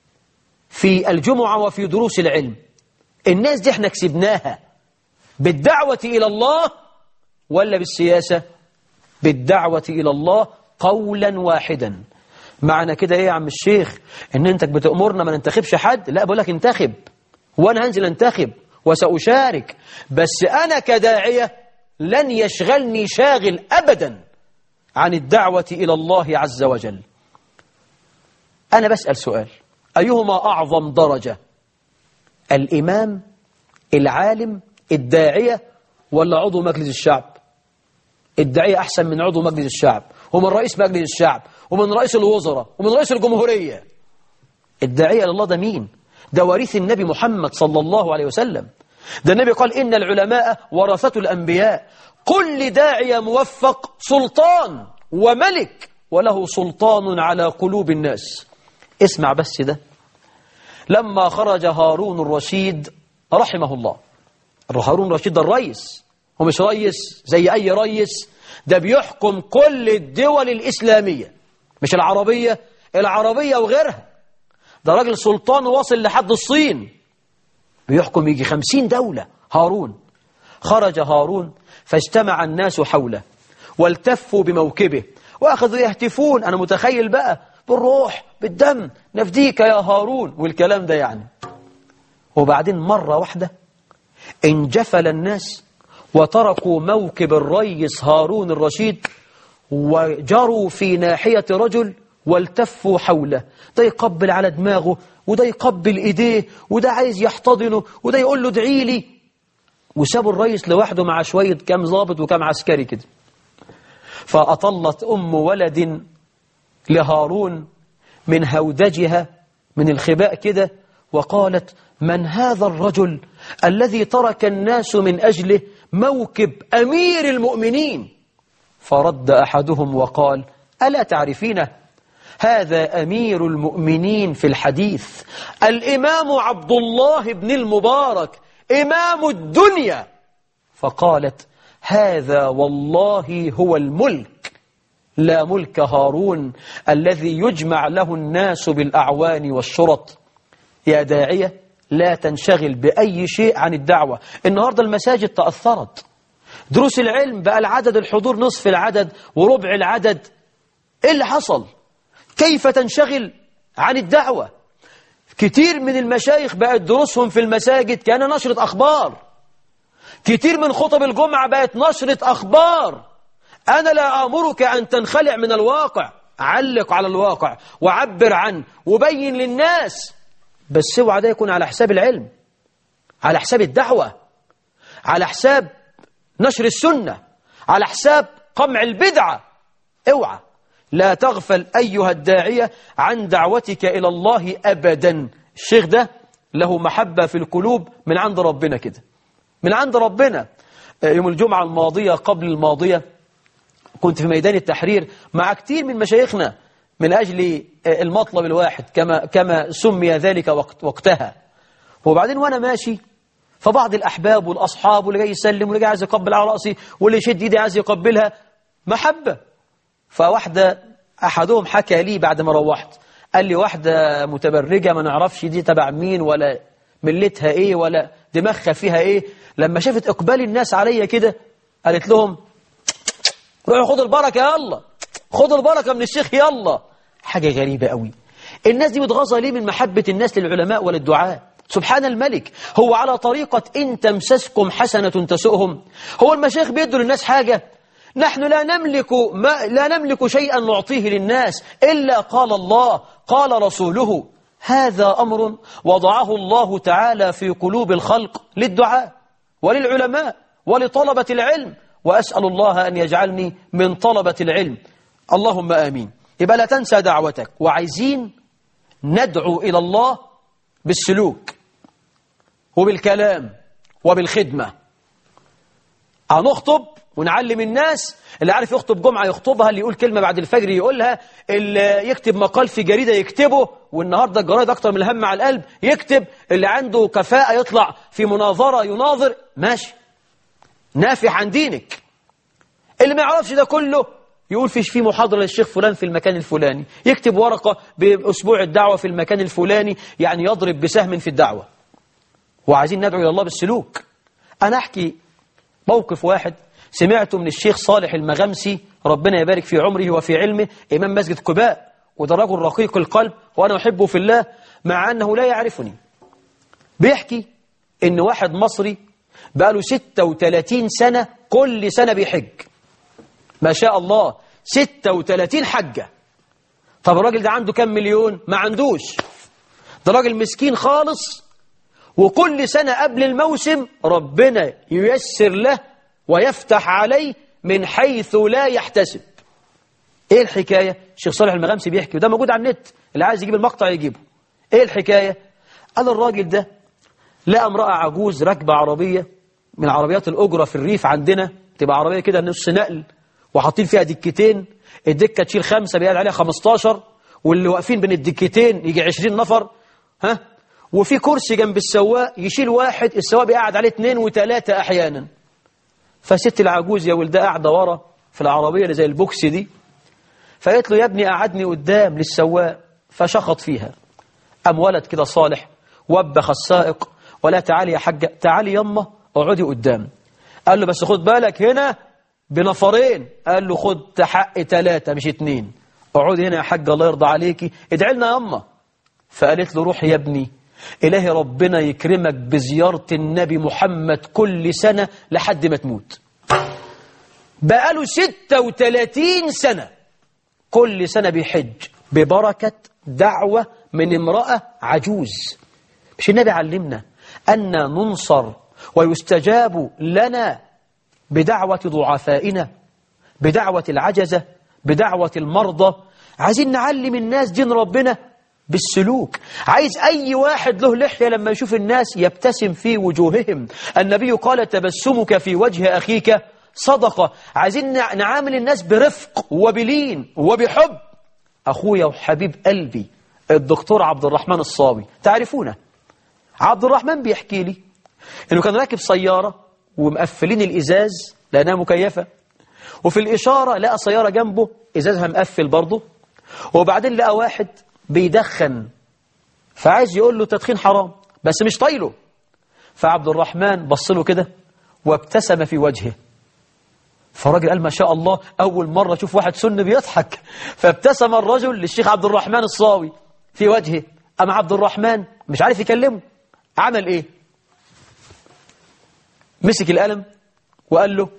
في الجمعة وفي دروس العلم الناس دي احنا كسبناها بالدعوة إلى الله ولا بالسياسة بالدعوة إلى الله قولا واحدا معنى كده ايه يا عم الشيخ ان انت بتأمرنا ما ننتخبش حد لا بقول لك انتخب وانا هنزل انتخب وسأشارك بس انا كداعية لن يشغلني شاغل ابدا عن الدعوة الى الله عز وجل انا بسأل سؤال ايهما اعظم درجة الامام العالم الداعية ولا عضو مجلس الشعب الداعية أحسن من عضو مجلس الشعب ومن رئيس مجلس الشعب ومن رئيس الوزراء ومن رئيس الجمهورية الداعية لله ده مين ده وريث النبي محمد صلى الله عليه وسلم ده النبي قال إن العلماء ورثة الأنبياء كل داعية موفق سلطان وملك وله سلطان على قلوب الناس اسمع بس ده لما خرج هارون الرشيد رحمه الله هارون الرشيد ده الرئيس هو مش رئيس زي أي رئيس ده بيحكم كل الدول الإسلامية مش العربية العربية وغيرها ده راجل سلطان واصل لحد الصين بيحكم يجي خمسين دولة هارون خرج هارون فاجتمع الناس حوله والتفوا بموكبه وأخذوا يهتفون أنا متخيل بقى بالروح بالدم نفديك يا هارون والكلام ده يعني وبعدين مرة واحدة انجفل الناس وتركوا موكب الريس هارون الرشيد وجروا في ناحية رجل والتفوا حوله ده يقبل على دماغه وده يقبل ايديه وده عايز يحتضنه وده يقول له ادعي لي وسابوا الريس لوحده مع شوية كام ضابط وكام عسكري كده فأطلت أم ولد لهارون من هودجها من الخباء كده وقالت من هذا الرجل الذي ترك الناس من أجله موكب أمير المؤمنين فرد أحدهم وقال ألا تعرفينه هذا أمير المؤمنين في الحديث الإمام عبد الله بن المبارك إمام الدنيا فقالت هذا والله هو الملك لا ملك هارون الذي يجمع له الناس بالأعوان والشرط يا داعية لا تنشغل بأي شيء عن الدعوة النهاردة المساجد تأثرت دروس العلم بقى العدد الحضور نصف العدد وربع العدد إيه اللي حصل كيف تنشغل عن الدعوة كتير من المشايخ بقت دروسهم في المساجد كان نشرة أخبار كتير من خطب الجمعة بقت نشرة أخبار أنا لا آمرك أن تنخلع من الواقع علق على الواقع وعبر عنه وبين للناس بس اوعى ده يكون على حساب العلم على حساب الدعوة على حساب نشر السنة على حساب قمع البدعة اوعى لا تغفل أيها الداعية عن دعوتك إلى الله أبدا الشيخ ده له محبة في القلوب من عند ربنا كده من عند ربنا يوم الجمعة الماضية قبل الماضية كنت في ميدان التحرير مع كتير من مشايخنا من أجل المطلب الواحد كما, كما سمي ذلك وقت وقتها وبعدين وأنا ماشي فبعض الأحباب والأصحاب واللي جاي يسلم واللي جاي عايز يقبل على رأسي واللي يشد إيدي عايز يقبلها محبة فواحدة أحدهم حكى لي بعد ما روحت قال لي واحدة متبرجة ما نعرفش دي تبع مين ولا ملتها إيه ولا دماغها فيها إيه لما شافت إقبال الناس عليا كده قالت لهم روحوا خدوا البركة يلا خدوا البركة من الشيخ يلا حاجة غريبة قوي الناس دي متغاظة ليه من محبة الناس للعلماء وللدعاء سبحان الملك هو على طريقة إن تمسسكم حسنة تسؤهم هو المشايخ بيدوا للناس حاجة نحن لا نملك ما لا نملك شيئا نعطيه للناس إلا قال الله قال رسوله هذا أمر وضعه الله تعالى في قلوب الخلق للدعاء وللعلماء ولطلبة العلم وأسأل الله أن يجعلني من طلبة العلم اللهم آمين يبقى لا تنسى دعوتك وعايزين ندعو إلى الله بالسلوك وبالكلام وبالخدمة هنخطب ونعلم الناس اللي عارف يخطب جمعة يخطبها اللي يقول كلمة بعد الفجر يقولها اللي يكتب مقال في جريدة يكتبه والنهاردة الجرايد أكتر من الهم على القلب يكتب اللي عنده كفاءة يطلع في مناظرة يناظر ماشي نافح عن دينك اللي ما يعرفش ده كله يقول فيش في محاضرة للشيخ فلان في المكان الفلاني يكتب ورقة بأسبوع الدعوة في المكان الفلاني يعني يضرب بسهم في الدعوة وعايزين ندعو إلى الله بالسلوك أنا أحكي موقف واحد سمعته من الشيخ صالح المغمسي ربنا يبارك في عمره وفي علمه إمام مسجد قباء وده رجل رقيق القلب وأنا أحبه في الله مع أنه لا يعرفني بيحكي إن واحد مصري بقاله 36 سنة كل سنة بيحج ما شاء الله 36 حجة طب الراجل ده عنده كم مليون ما عندوش ده راجل مسكين خالص وكل سنة قبل الموسم ربنا ييسر له ويفتح عليه من حيث لا يحتسب ايه الحكاية الشيخ صالح المغامسي بيحكي وده موجود على النت اللي عايز يجيب المقطع يجيبه ايه الحكاية قال الراجل ده لقى امرأة عجوز راكبة عربية من عربيات الأجرة في الريف عندنا تبقى عربية كده نص نقل وحاطين فيها دكتين الدكة تشيل خمسة بيقال عليها 15 واللي واقفين بين الدكتين يجي 20 نفر ها وفي كرسي جنب السواق يشيل واحد السواق بيقعد عليه اثنين وثلاثة أحيانا فست العجوز يا ولدها قاعدة ورا في العربية اللي زي البوكس دي فقالت له يا ابني قعدني قدام للسواق فشخط فيها أم ولد كده صالح وبخ السائق ولا تعالي يا حاجة تعالي يما اقعدي قدام قال له بس خد بالك هنا بنفرين قال له خد حق ثلاثة مش اتنين اقعدي هنا يا حاجة الله يرضى عليكي ادعي لنا يما فقالت له روح يا ابني إلهي ربنا يكرمك بزيارة النبي محمد كل سنة لحد ما تموت بقاله 36 سنة كل سنة بيحج ببركة دعوة من امرأة عجوز مش النبي علمنا أن ننصر ويستجاب لنا بدعوة ضعفائنا بدعوة العجزة بدعوة المرضى عايزين نعلم الناس دين ربنا بالسلوك عايز أي واحد له لحية لما يشوف الناس يبتسم في وجوههم النبي قال تبسمك في وجه أخيك صدقة عايزين نعامل الناس برفق وبلين وبحب أخويا وحبيب قلبي الدكتور عبد الرحمن الصاوي تعرفونه عبد الرحمن بيحكي لي انه كان راكب سيارة ومقفلين الإزاز لأنها مكيفة وفي الإشارة لقى سيارة جنبه إزازها مقفل برضه وبعدين لقى واحد بيدخن فعايز يقول له تدخين حرام بس مش طايله فعبد الرحمن بص له كده وابتسم في وجهه فالراجل قال ما شاء الله أول مرة أشوف واحد سن بيضحك فابتسم الرجل للشيخ عبد الرحمن الصاوي في وجهه أما عبد الرحمن مش عارف يكلمه عمل إيه مسك القلم وقال له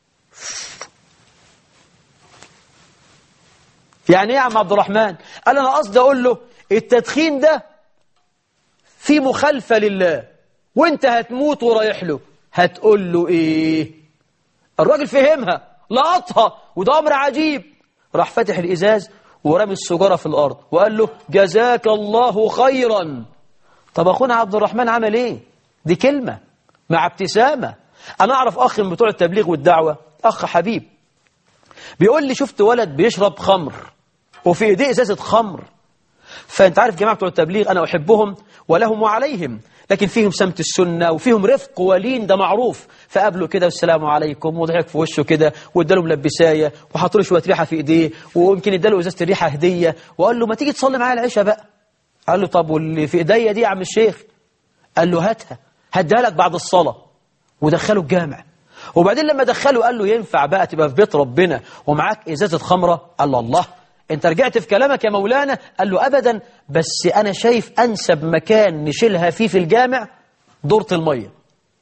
يعني ايه يا عم عبد الرحمن قال انا قصدي اقول له التدخين ده في مخالفة لله وانت هتموت ورايح له هتقول له ايه الراجل فهمها لقطها وده أمر عجيب راح فاتح الإزاز ورمي السجارة في الأرض وقال له جزاك الله خيرا طب أخونا عبد الرحمن عمل إيه دي كلمة مع ابتسامة أنا أعرف أخ من بتوع التبليغ والدعوة أخ حبيب بيقول لي شفت ولد بيشرب خمر وفي ايديه ازازه خمر فانت عارف جماعه بتوع التبليغ انا احبهم ولهم وعليهم لكن فيهم سمت السنه وفيهم رفق ولين ده معروف فقابله كده والسلام عليكم وضحك في وشه كده واداله ملبسايه وحط له شويه ريحه في ايديه ويمكن اداله ازازه الريحه هديه وقال له ما تيجي تصلي معايا العشاء بقى قال له طب واللي في ايديا دي يا عم الشيخ قال له هاتها هديها لك بعد الصلاه ودخله الجامع وبعدين لما دخله قال له ينفع بقى تبقى في بيت ربنا ومعاك ازازه خمره قال له الله انت رجعت في كلامك يا مولانا قال له ابدا بس انا شايف انسب مكان نشيلها فيه في الجامع دورة الميه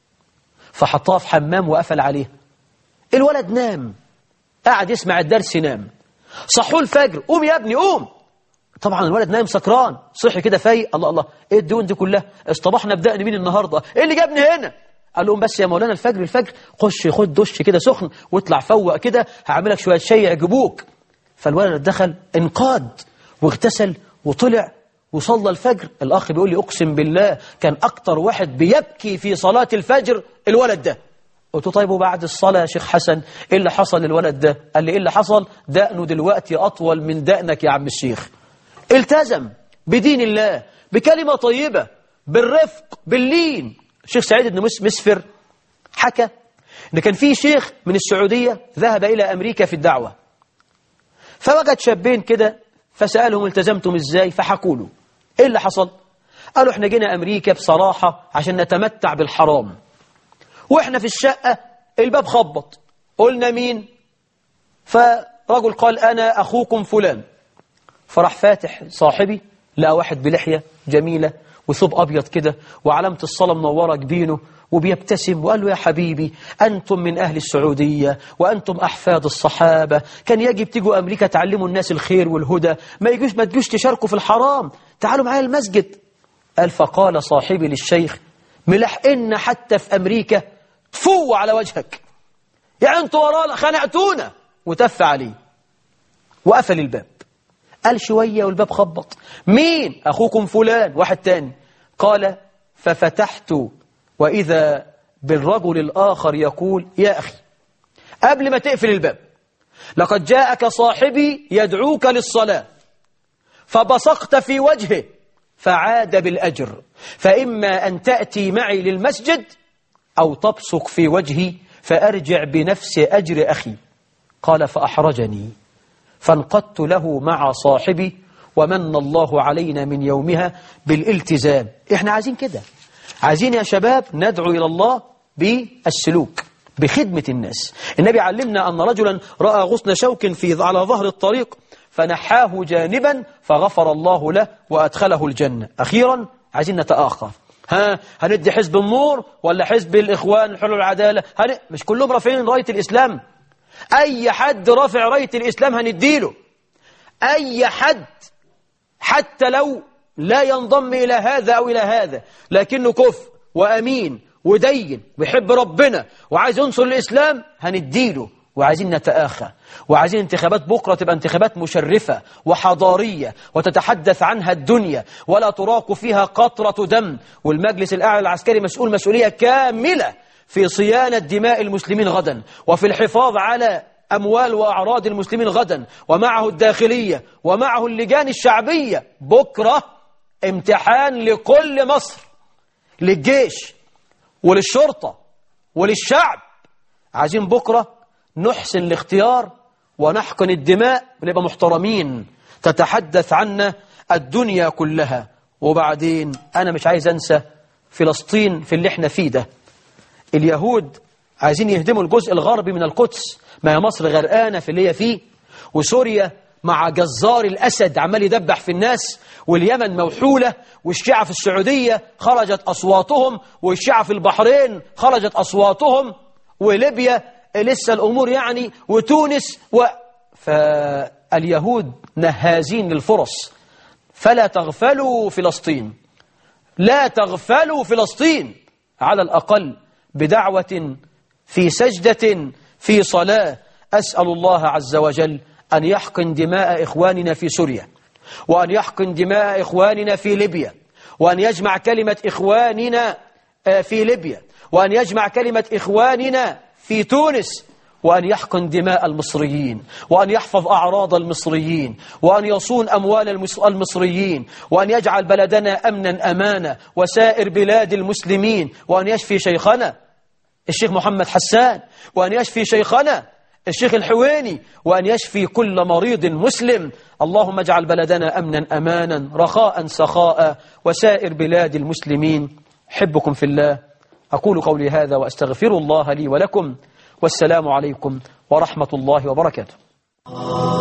فحطها في حمام وقفل عليها الولد نام قعد يسمع الدرس نام صحوا الفجر قوم يا ابني قوم طبعا الولد نايم سكران صحي كده فايق الله الله ايه الدون دي كلها اصطبحنا بدقن مين النهارده ايه اللي جابني هنا قال لهم بس يا مولانا الفجر الفجر خش خد دش كده سخن واطلع فوق كده هعملك شويه شاي يعجبوك فالولد دخل انقاد واغتسل وطلع وصلى الفجر الأخ بيقول لي أقسم بالله كان أكتر واحد بيبكي في صلاة الفجر الولد ده قلت له طيب وبعد الصلاة يا شيخ حسن إيه اللي حصل للولد ده قال لي إيه اللي حصل دقنه دلوقتي أطول من دقنك يا عم الشيخ التزم بدين الله بكلمة طيبة بالرفق باللين الشيخ سعيد بن مسفر حكى إن كان في شيخ من السعودية ذهب إلى أمريكا في الدعوة فوجد شابين كده فسألهم التزمتم ازاي فحكوا له ايه اللي حصل قالوا احنا جينا امريكا بصراحة عشان نتمتع بالحرام واحنا في الشقة الباب خبط قلنا مين فرجل قال انا اخوكم فلان فراح فاتح صاحبي لقى واحد بلحية جميلة وثوب ابيض كده وعلامة الصلاة منورة جبينه وبيبتسم وقال له يا حبيبي أنتم من أهل السعودية وأنتم أحفاد الصحابة كان يجب تيجوا أمريكا تعلموا الناس الخير والهدى ما يجوش ما تجوش تشاركوا في الحرام تعالوا معايا المسجد قال فقال صاحبي للشيخ ملحقنا حتى في أمريكا تفو على وجهك يعني انتوا ورانا خنعتونا وتف عليه وقفل الباب قال شوية والباب خبط مين أخوكم فلان واحد تاني قال ففتحت وإذا بالرجل الآخر يقول يا أخي قبل ما تقفل الباب لقد جاءك صاحبي يدعوك للصلاة فبصقت في وجهه فعاد بالأجر فإما أن تأتي معي للمسجد أو تبصق في وجهي فأرجع بنفس أجر أخي قال فأحرجني فانقدت له مع صاحبي ومن الله علينا من يومها بالالتزام احنا عايزين كده عايزين يا شباب ندعو إلى الله بالسلوك بخدمة الناس النبي علمنا أن رجلا رأى غصن شوك في على ظهر الطريق فنحاه جانبا فغفر الله له وأدخله الجنة أخيرا عايزين نتآخر ها هندي حزب النور ولا حزب الإخوان حلو العدالة هن... مش كلهم رافعين راية الإسلام أي حد رافع راية الإسلام هنديله أي حد حتى لو لا ينضم إلى هذا أو إلى هذا لكنه كفء وأمين ودين ويحب ربنا وعايز ينصر الإسلام هنديله وعايزين نتآخى وعايزين انتخابات بكرة تبقى انتخابات مشرفة وحضارية وتتحدث عنها الدنيا ولا تراق فيها قطرة دم والمجلس الأعلى العسكري مسؤول مسؤولية كاملة في صيانة دماء المسلمين غدا وفي الحفاظ على أموال وأعراض المسلمين غدا ومعه الداخلية ومعه اللجان الشعبية بكرة امتحان لكل مصر للجيش وللشرطة وللشعب عايزين بكرة نحسن الاختيار ونحقن الدماء ونبقى محترمين تتحدث عنا الدنيا كلها وبعدين أنا مش عايز أنسى فلسطين في اللي احنا فيه ده اليهود عايزين يهدموا الجزء الغربي من القدس ما هي مصر غرقانة في اللي هي فيه وسوريا مع جزار الأسد عمال يدبح في الناس واليمن موحولة والشيعة في السعودية خرجت أصواتهم والشيعة في البحرين خرجت أصواتهم وليبيا لسه الأمور يعني وتونس و... فاليهود نهازين للفرص فلا تغفلوا فلسطين لا تغفلوا فلسطين على الأقل بدعوة في سجدة في صلاة أسأل الله عز وجل أن يحقن دماء إخواننا في سوريا وأن يحقن دماء إخواننا في ليبيا وأن يجمع كلمة إخواننا في ليبيا وأن يجمع كلمة إخواننا في تونس وأن يحقن دماء المصريين وأن يحفظ أعراض المصريين وأن يصون أموال المصريين وأن يجعل بلدنا أمنا أمانا وسائر بلاد المسلمين وأن يشفي شيخنا الشيخ محمد حسان وأن يشفي شيخنا الشيخ الحويني وأن يشفي كل مريض مسلم اللهم اجعل بلدنا أمنا أمانا رخاء سخاء وسائر بلاد المسلمين حبكم في الله أقول قولي هذا وأستغفر الله لي ولكم والسلام عليكم ورحمة الله وبركاته